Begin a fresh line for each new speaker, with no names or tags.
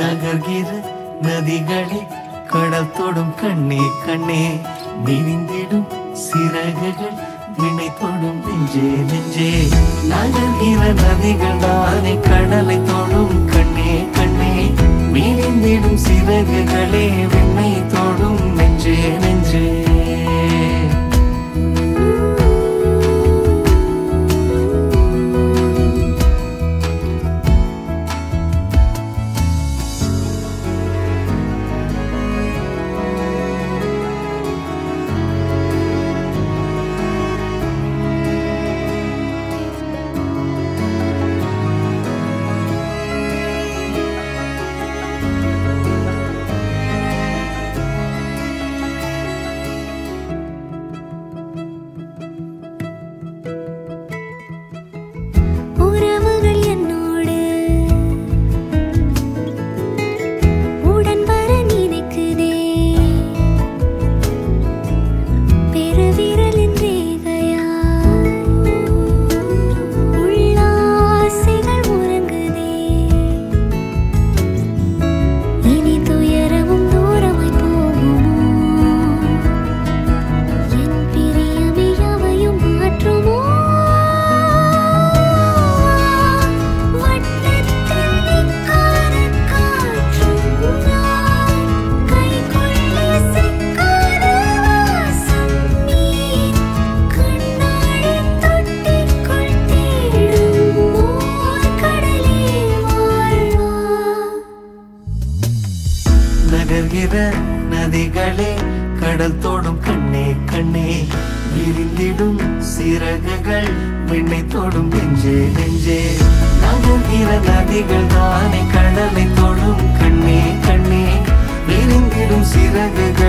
நகர்கிற நதிகளே கடல் தொடும் கண்ணே கண்ணே விரிந்திடும் சிறகுகள் வினை தொடும் நெஞ்சே நெஞ்சே நகர்கிற நதிகள் தானே கடலை தொடும் கண்ணே கண்ணே விரிந்திடும் சிறகுகளே விண்ணை தொடும் நெஞ்சே நெஞ்சே
உறவுகள் என்னோடு உடன் வர நினைக்குதே பெருவிரலின் ரேகையாய் உள்ளாசைகள் உறங்குதே இனி துயரமும் தூரமாய் போகுமோ என் பிரியமே யாவையும் மாற்றுமோ வட்டத்தில் நிற்காத காற்றும் நான் கைக்குள்ளே சிக்காத வாசம் நீ கண்ணாடி தொட்டிக்குள் தேடும் ஓர் கடலே வாழ்வா
நகர்கிற நதிகளே கடல் தோடும் கண்ணே கண்ணே விரிந்திடும் சிறகுகள் விண்ணை தொடும் நெஞ்சே நெஞ்சே நகர்கிற நதிகள் தானே கடலை தொடும் கண்ணே கண்ணே விரிந்திடும் சிறகுகள்